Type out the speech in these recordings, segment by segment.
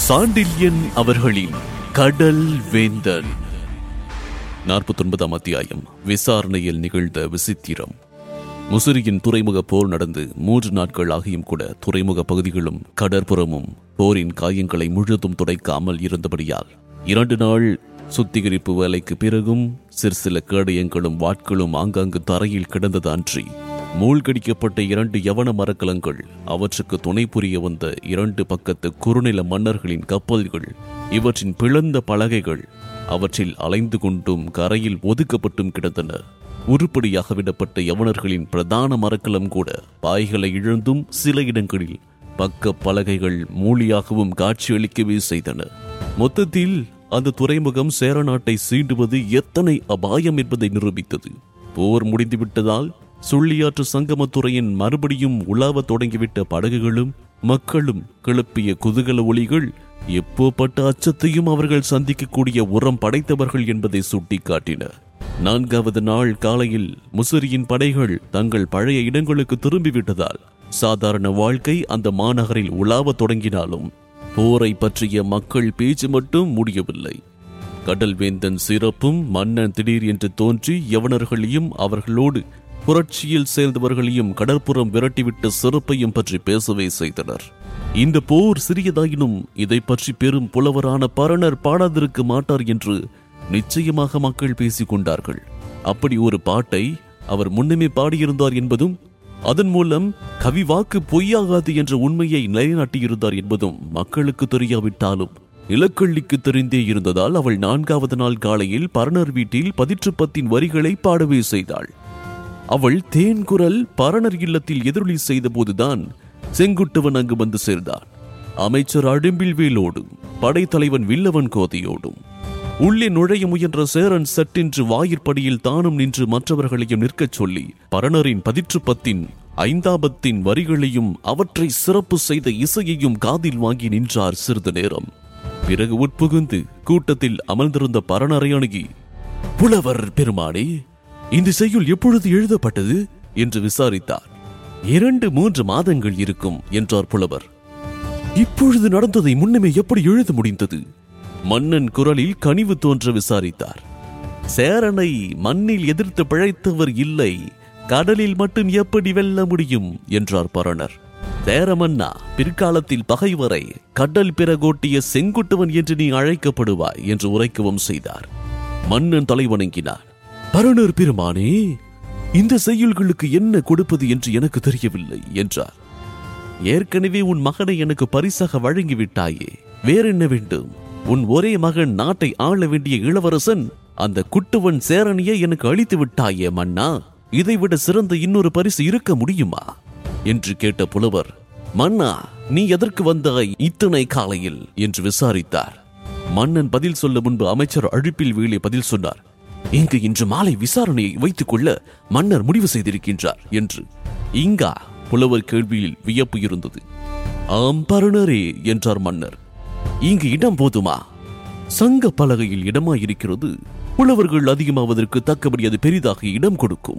சாண்டில்யன் அவர்களின் கடல் வேந்தன் நாற்பத்தொன்பதாம் அத்தியாயம் விசாரணையில் நிகழ்ந்த விசித்திரம் முசிறியின் துறைமுக போர் நடந்து மூன்று நாட்கள் ஆகியும் கூட துறைமுக பகுதிகளும் கடற்புறமும் போரின் காயங்களை முழுதும் துடைக்காமல் இருந்தபடியால் இரண்டு நாள் சுத்திகரிப்பு வேலைக்கு பிறகும் சிற்சில கேடயங்களும் வாட்களும் ஆங்காங்கு தரையில் கிடந்தது அன்றி மூழ்கடிக்கப்பட்ட இரண்டு யவன மரக்கலங்கள் அவற்றுக்கு துணை புரிய வந்த இரண்டு பக்கத்து குறுநில மன்னர்களின் கப்பல்கள் இவற்றின் பிளந்த பலகைகள் அவற்றில் அலைந்து கொண்டும் கரையில் ஒதுக்கப்பட்டும் கிடந்தன உருப்படியாக விடப்பட்ட யவனர்களின் பிரதான மரக்கலம் கூட பாய்களை இழந்தும் சில இடங்களில் பக்க பலகைகள் மூலியாகவும் காட்சியளிக்கவே செய்தன மொத்தத்தில் அந்த துறைமுகம் சேர நாட்டை சீண்டுவது எத்தனை அபாயம் என்பதை நிரூபித்தது போர் முடிந்துவிட்டதால் சுள்ளியாற்று சங்கமத்துறையின் மறுபடியும் உலாவத் தொடங்கிவிட்ட படகுகளும் மக்களும் கிளப்பிய குதூகல ஒளிகள் எப்போப்பட்ட அச்சத்தையும் அவர்கள் சந்திக்கக்கூடிய உரம் படைத்தவர்கள் என்பதை சுட்டிக்காட்டின நான்காவது நாள் காலையில் முசிறியின் படைகள் தங்கள் பழைய இடங்களுக்கு திரும்பிவிட்டதால் சாதாரண வாழ்க்கை அந்த மாநகரில் உலாவத் தொடங்கினாலும் போரை பற்றிய மக்கள் பேச்சு மட்டும் முடியவில்லை கடல் வேந்தன் சிறப்பும் மன்னன் திடீர் என்று தோன்றி யவனர்களையும் அவர்களோடு புரட்சியில் சேர்ந்தவர்களையும் கடற்புறம் விரட்டிவிட்ட சிறப்பையும் பற்றி பேசவே செய்தனர் இந்த போர் சிறியதாயினும் இதை பற்றி பெரும் புலவரான பரணர் பாடாதிருக்க மாட்டார் என்று நிச்சயமாக மக்கள் பேசிக் கொண்டார்கள் அப்படி ஒரு பாட்டை அவர் முன்னமே பாடியிருந்தார் என்பதும் அதன் மூலம் கவி வாக்கு பொய்யாகாது என்ற உண்மையை நிலைநாட்டியிருந்தார் என்பதும் மக்களுக்கு தெரியாவிட்டாலும் இலக்கள்ளிக்கு தெரிந்தே இருந்ததால் அவள் நான்காவது நாள் காலையில் பரணர் வீட்டில் பதிற்றுப்பத்தின் வரிகளை பாடவே செய்தாள் அவள் தேன்குரல் பரணர் இல்லத்தில் எதிரொலி செய்தபோதுதான் செங்குட்டுவன் அங்கு வந்து சேர்ந்தான் அமைச்சர் அழும்பில் வேலோடும் படைத்தலைவன் வில்லவன் கோதையோடும் உள்ளே நுழைய முயன்ற சேரன் சட்டென்று வாயிற்படியில் தானும் நின்று மற்றவர்களையும் நிற்கச் சொல்லி பரணரின் பதிற்றுப்பத்தின் ஐந்தாபத்தின் வரிகளையும் அவற்றை சிறப்பு செய்த இசையையும் காதில் வாங்கி நின்றார் சிறிது நேரம் பிறகு உட்புகுந்து கூட்டத்தில் அமர்ந்திருந்த பரணரை அணுகி புலவர் பெருமானே இந்த செய்யுள் எப்பொழுது எழுதப்பட்டது என்று விசாரித்தார் இரண்டு மூன்று மாதங்கள் இருக்கும் என்றார் புலவர் இப்பொழுது நடந்ததை முன்னமே எப்படி எழுத முடிந்தது மன்னன் குரலில் கனிவு தோன்ற விசாரித்தார் சேரனை மண்ணில் எதிர்த்து பிழைத்தவர் இல்லை கடலில் மட்டும் எப்படி வெல்ல முடியும் என்றார் பரணர் சேரமன்னா பிற்காலத்தில் பகைவரை கடல் பிறகோட்டிய செங்குட்டுவன் என்று நீ அழைக்கப்படுவாய் என்று உரைக்கவும் செய்தார் மன்னன் தலைவணங்கினார் பரணர் பெருமானே இந்த செய்யுள்களுக்கு என்ன கொடுப்பது என்று எனக்கு தெரியவில்லை என்றார் ஏற்கனவே உன் மகனை எனக்கு பரிசாக வழங்கிவிட்டாயே வேறென்ன வேண்டும் உன் ஒரே மகன் நாட்டை ஆள வேண்டிய இளவரசன் அந்த குட்டுவன் சேரணியை எனக்கு அளித்து விட்டாயே மன்னா இதைவிட சிறந்த இன்னொரு பரிசு இருக்க முடியுமா என்று கேட்ட புலவர் மன்னா நீ எதற்கு வந்தாய் இத்தனை காலையில் என்று விசாரித்தார் மன்னன் பதில் சொல்ல முன்பு அமைச்சர் அழுப்பில் வீழே பதில் சொன்னார் இங்கு இன்று மாலை விசாரணையை வைத்துக் கொள்ள மன்னர் முடிவு செய்திருக்கின்றார் என்று இங்கா புலவர் கேள்வியில் வியப்பு இருந்தது ஆம் பருணரே என்றார் மன்னர் இங்கு இடம் போதுமா சங்க பலகையில் இடமா இருக்கிறது புலவர்கள் அதிகமாவதற்கு தக்கபடி அது பெரிதாக இடம் கொடுக்கும்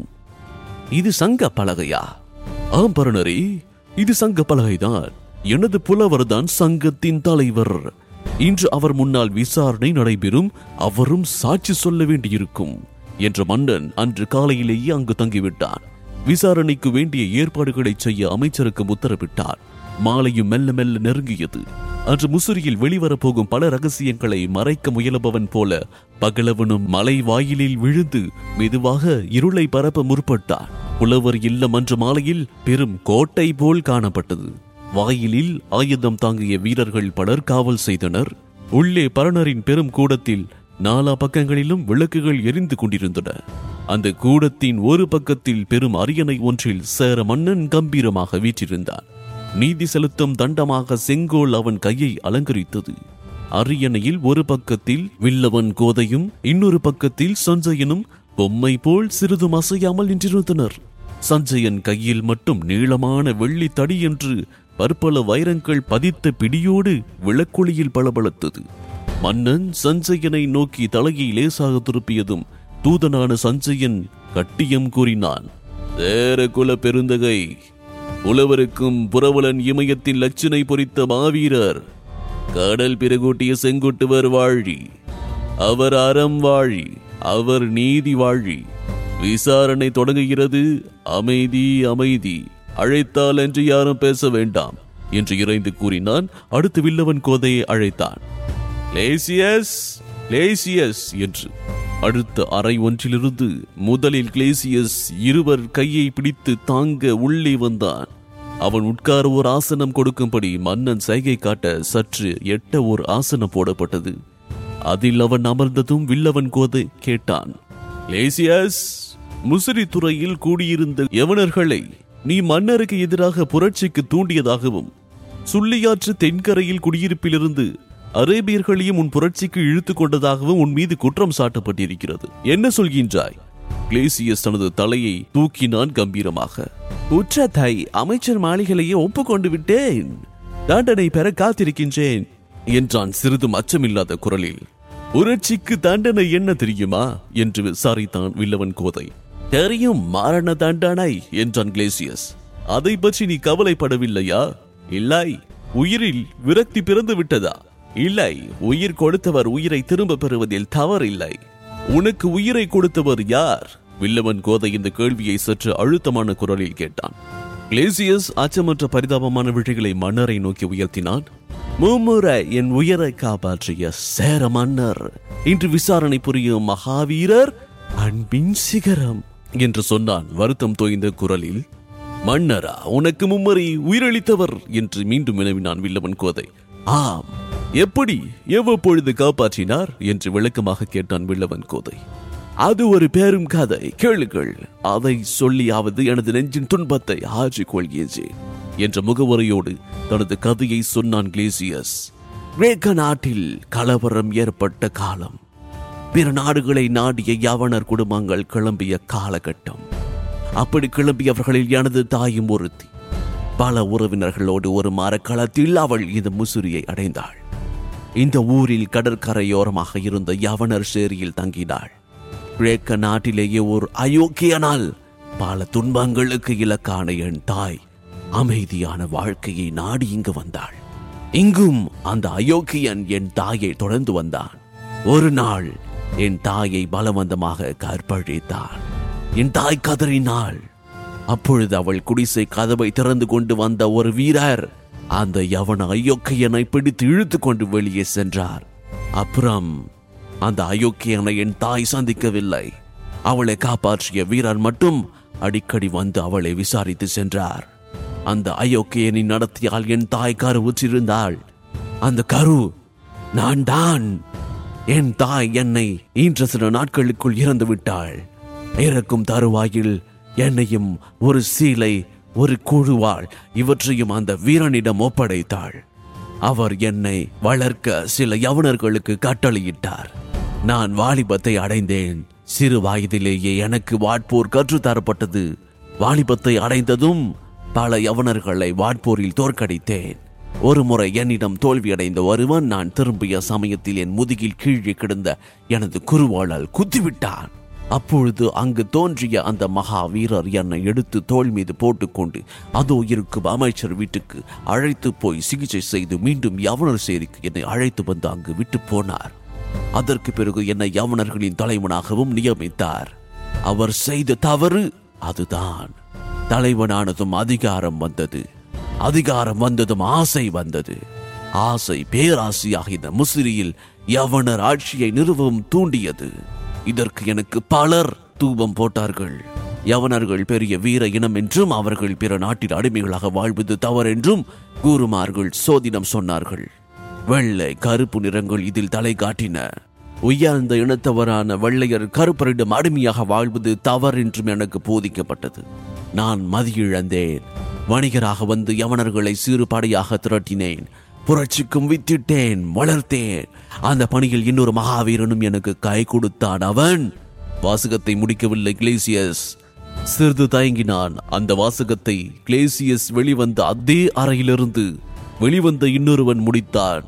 இது சங்க பலகையா ஆம் பருணரே இது சங்க பலகைதான் எனது புலவர் தான் சங்கத்தின் தலைவர் இன்று அவர் முன்னால் விசாரணை நடைபெறும் அவரும் சாட்சி சொல்ல வேண்டியிருக்கும் என்ற மன்னன் அன்று காலையிலேயே அங்கு தங்கிவிட்டான் விசாரணைக்கு வேண்டிய ஏற்பாடுகளை செய்ய அமைச்சருக்கு உத்தரவிட்டார் மாலையும் மெல்ல மெல்ல நெருங்கியது அன்று முசிறியில் வெளிவரப்போகும் பல ரகசியங்களை மறைக்க முயலுபவன் போல பகலவனும் மலை வாயிலில் விழுந்து மெதுவாக இருளை பரப்ப முற்பட்டான் புலவர் இல்லம் அன்று மாலையில் பெரும் கோட்டை போல் காணப்பட்டது வாயிலில் ஆயுதம் தாங்கிய வீரர்கள் பலர் காவல் செய்தனர் உள்ளே பரணரின் பெரும் கூடத்தில் நாலா பக்கங்களிலும் விளக்குகள் எரிந்து கொண்டிருந்தன அந்த கூடத்தின் ஒரு பக்கத்தில் பெரும் அரியணை ஒன்றில் சேர மன்னன் கம்பீரமாக வீற்றிருந்தான் நீதி செலுத்தும் தண்டமாக செங்கோல் அவன் கையை அலங்கரித்தது அரியணையில் ஒரு பக்கத்தில் வில்லவன் கோதையும் இன்னொரு பக்கத்தில் சஞ்சயனும் பொம்மை போல் சிறிதும் அசையாமல் நின்றிருந்தனர் சஞ்சயன் கையில் மட்டும் நீளமான வெள்ளி தடி என்று பற்பல வைரங்கள் பதித்த பிடியோடு விளக்கொளியில் பளபளத்தது மன்னன் சஞ்சயனை நோக்கி தலையை லேசாக திருப்பியதும் தூதனான சஞ்சயன் கட்டியம் கூறினான் சேர குல பெருந்தகை புலவருக்கும் புரவலன் இமயத்தின் லட்சணை பொறித்த மாவீரர் கடல் பிறகூட்டிய செங்குட்டுவர் வாழி அவர் அறம் வாழி அவர் நீதி வாழி விசாரணை தொடங்குகிறது அமைதி அமைதி அழைத்தால் என்று யாரும் பேச வேண்டாம் என்று இறைந்து கூறினான் அடுத்து வில்லவன் கோதையை அழைத்தான் லேசியஸ் லேசியஸ் என்று அடுத்த அறை ஒன்றிலிருந்து முதலில் கிளேசியஸ் இருவர் கையை பிடித்து தாங்க உள்ளே வந்தான் அவன் உட்கார ஒரு ஆசனம் கொடுக்கும்படி மன்னன் சைகை காட்ட சற்று எட்ட ஒரு ஆசனம் போடப்பட்டது அதில் அவன் அமர்ந்ததும் வில்லவன் கோதை கேட்டான் லேசியஸ் முசிறி துறையில் கூடியிருந்த யவனர்களை நீ மன்னருக்கு எதிராக புரட்சிக்கு தூண்டியதாகவும் சுள்ளியாற்று தென்கரையில் குடியிருப்பிலிருந்து அரேபியர்களையும் உன் புரட்சிக்கு இழுத்துக் கொண்டதாகவும் உன் மீது குற்றம் சாட்டப்பட்டிருக்கிறது என்ன சொல்கின்றாய் கிளேசியஸ் தனது தலையை தூக்கினான் கம்பீரமாக குற்றத்தை அமைச்சர் மாளிகையிலேயே ஒப்புக்கொண்டு விட்டேன் தண்டனை பெற காத்திருக்கின்றேன் என்றான் சிறிதும் அச்சமில்லாத குரலில் புரட்சிக்கு தண்டனை என்ன தெரியுமா என்று விசாரித்தான் வில்லவன் கோதை தெரியும் மரண தண்டனை என்றான் கிளேசியஸ் அதை பற்றி நீ கவலைப்படவில்லையா இல்லை உயிரில் விரக்தி பிறந்து விட்டதா இல்லை உயிர் கொடுத்தவர் உயிரை திரும்ப பெறுவதில் தவறில்லை உனக்கு உயிரை கொடுத்தவர் யார் வில்லவன் கோதை இந்த கேள்வியை சற்று அழுத்தமான குரலில் கேட்டான் கிளேசியஸ் அச்சமற்ற பரிதாபமான விழிகளை மன்னரை நோக்கி உயர்த்தினான் மும்முறை என் உயிரை காப்பாற்றிய சேர மன்னர் இன்று விசாரணை புரியும் மகாவீரர் அன்பின் சிகரம் என்று சொன்னான் வருத்தம் தோய்ந்த குரலில் மன்னரா உனக்கு மும்மறை உயிரளித்தவர் என்று மீண்டும் வினவினான் வில்லவன் கோதை ஆம் எப்படி எவ்வப்பொழுது காப்பாற்றினார் என்று விளக்கமாக கேட்டான் வில்லவன் கோதை அது ஒரு பெரும் கதை கேளுங்கள் அதை சொல்லியாவது எனது நெஞ்சின் துன்பத்தை ஆற்றிக் கொள்கிறேன் என்ற முகவரையோடு தனது கதையை சொன்னான் கிளேசியஸ் கிரேக்க நாட்டில் கலவரம் ஏற்பட்ட காலம் பிற நாடுகளை நாடிய யவனர் குடும்பங்கள் கிளம்பிய காலகட்டம் அப்படி கிளம்பியவர்களில் எனது தாயும் ஒருத்தி பல உறவினர்களோடு ஒரு மரக்களத்தில் அவள் இந்த முசிறியை அடைந்தாள் இந்த ஊரில் கடற்கரையோரமாக இருந்த யவனர் சேரியில் தங்கினாள் கிரேக்க நாட்டிலேயே ஒரு அயோக்கியனால் பல துன்பங்களுக்கு இலக்கான என் தாய் அமைதியான வாழ்க்கையை நாடி இங்கு வந்தாள் இங்கும் அந்த அயோக்கியன் என் தாயை தொடர்ந்து வந்தான் ஒரு நாள் என் தாயை பலவந்தமாக கற்பழித்தான் என் தாய் கதறினாள் அப்பொழுது அவள் குடிசை கதவை திறந்து கொண்டு வந்த ஒரு வீரர் அந்த யவன அயோக்கியனை பிடித்து இழுத்து கொண்டு வெளியே சென்றார் அப்புறம் அந்த அயோக்கியனை என் தாய் சந்திக்கவில்லை அவளை காப்பாற்றிய வீரர் மட்டும் அடிக்கடி வந்து அவளை விசாரித்து சென்றார் அந்த அயோக்கியனின் நடத்தியால் என் தாய் கரு உற்றிருந்தாள் அந்த கரு நான் தான் என் தாய் என்னை ஈன்ற சில நாட்களுக்குள் இறந்து விட்டாள் இறக்கும் தருவாயில் என்னையும் ஒரு சீலை ஒரு குழுவாள் இவற்றையும் அந்த வீரனிடம் ஒப்படைத்தாள் அவர் என்னை வளர்க்க சில யவனர்களுக்கு கட்டளையிட்டார் நான் வாலிபத்தை அடைந்தேன் சிறு வயதிலேயே எனக்கு வாட்போர் கற்றுத்தரப்பட்டது வாலிபத்தை அடைந்ததும் பல யவனர்களை வாட்போரில் தோற்கடித்தேன் ஒரு முறை என்னிடம் தோல்வியடைந்த ஒருவன் நான் திரும்பிய சமயத்தில் என் முதுகில் கீழே கிடந்த எனது குருவாளால் குத்திவிட்டான் அப்பொழுது அங்கு தோன்றிய அந்த மகா வீரர் என்னை எடுத்து தோள் மீது போட்டுக்கொண்டு அதோ இருக்கும் அமைச்சர் வீட்டுக்கு அழைத்து போய் சிகிச்சை செய்து மீண்டும் யவனர் சேரிக்கு என்னை அழைத்து வந்து அங்கு விட்டு போனார் அதற்கு பிறகு என்னை யவனர்களின் தலைவனாகவும் நியமித்தார் அவர் செய்த தவறு அதுதான் தலைவனானதும் அதிகாரம் வந்தது அதிகாரம் வந்ததும் ஆசை வந்தது ஆசை பேராசையாக இந்த முசிறியில் யவனர் ஆட்சியை நிறுவவும் தூண்டியது இதற்கு எனக்கு பலர் தூபம் போட்டார்கள் யவனர்கள் பெரிய வீர இனம் என்றும் அவர்கள் பிற நாட்டில் அடிமைகளாக வாழ்வது தவறென்றும் கூறுமார்கள் சோதிடம் சொன்னார்கள் வெள்ளை கருப்பு நிறங்கள் இதில் தலை காட்டின உயர்ந்த இனத்தவரான வெள்ளையர் கருப்பரிடம் அடிமையாக வாழ்வது தவறென்றும் எனக்கு போதிக்கப்பட்டது நான் மதியிழந்தேன் வணிகராக வந்து யவனர்களை சிறு படையாக திரட்டினேன் புரட்சிக்கும் வித்திட்டேன் வளர்த்தேன் அந்த பணியில் இன்னொரு மகாவீரனும் எனக்கு கை கொடுத்தான் அவன் வாசகத்தை முடிக்கவில்லை கிளேசியஸ் சிறிது தயங்கினான் அந்த வாசகத்தை கிளேசியஸ் வெளிவந்த அதே அறையிலிருந்து வெளிவந்த இன்னொருவன் முடித்தான்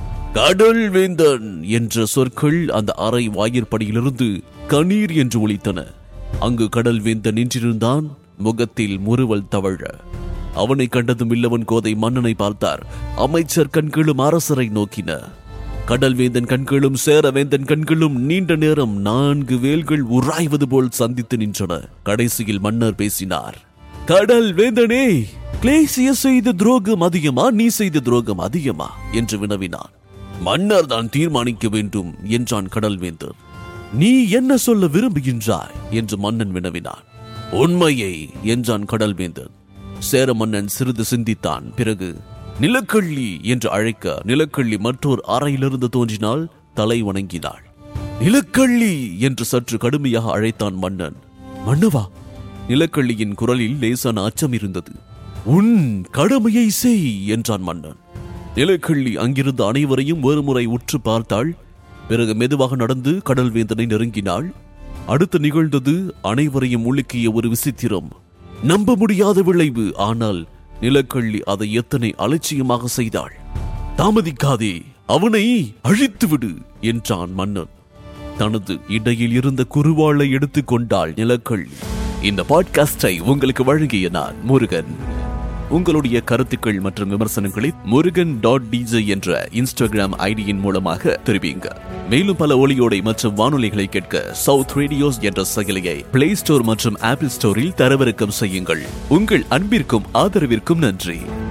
கடல் வேந்தன் என்ற சொற்கள் அந்த அறை வாயிற்படியிலிருந்து கணீர் என்று ஒலித்தன அங்கு கடல் வேந்தன் நின்றிருந்தான் முகத்தில் முறுவல் தவழ அவனை கண்டதும் இல்லவன் கோதை மன்னனை பார்த்தார் அமைச்சர் கண்களும் அரசரை நோக்கின கடல்வேந்தன் கண்களும் சேரவேந்தன் கண்களும் நீண்ட நேரம் நான்கு வேல்கள் உராய்வது போல் சந்தித்து நின்றன கடைசியில் மன்னர் பேசினார் கடல் வேந்தனே கிளேசிய செய்த துரோகம் அதிகமா நீ செய்த துரோகம் அதிகமா என்று வினவினான் மன்னர் தான் தீர்மானிக்க வேண்டும் என்றான் கடல்வேந்தர் நீ என்ன சொல்ல விரும்புகின்றாய் என்று மன்னன் வினவினான் உண்மையை என்றான் கடல்வேந்தன் சேர மன்னன் சிறிது சிந்தித்தான் பிறகு நிலக்கள்ளி என்று அழைக்க நிலக்கள்ளி மற்றொரு அறையிலிருந்து தோன்றினால் தலை வணங்கினாள் நிலக்கள்ளி என்று சற்று கடுமையாக அழைத்தான் மன்னன் மன்னவா நிலக்கள்ளியின் குரலில் லேசான அச்சம் இருந்தது உன் கடமையை செய் என்றான் மன்னன் நிலக்கள்ளி அங்கிருந்த அனைவரையும் ஒருமுறை உற்று பார்த்தாள் பிறகு மெதுவாக நடந்து கடல்வேந்தனை நெருங்கினாள் அடுத்து நிகழ்ந்தது அனைவரையும் உலுக்கிய ஒரு விசித்திரம் நம்ப முடியாத விளைவு ஆனால் நிலக்கள்ளி அதை எத்தனை அலட்சியமாக செய்தாள் தாமதிக்காதே அவனை அழித்துவிடு என்றான் மன்னன் தனது இடையில் இருந்த குருவாளை எடுத்துக் கொண்டாள் நிலக்கள்ளி இந்த பாட்காஸ்டை உங்களுக்கு வழங்கிய நான் முருகன் உங்களுடைய கருத்துக்கள் மற்றும் விமர்சனங்களை முருகன் டாட் டிஜே என்ற இன்ஸ்டாகிராம் ஐடியின் மூலமாக தெரிவிங்க மேலும் பல ஒளியோடை மற்றும் வானொலிகளை கேட்க சவுத் ரேடியோஸ் என்ற செயலியை பிளே ஸ்டோர் மற்றும் ஆப்பிள் ஸ்டோரில் தரவிறக்கம் செய்யுங்கள் உங்கள் அன்பிற்கும் ஆதரவிற்கும் நன்றி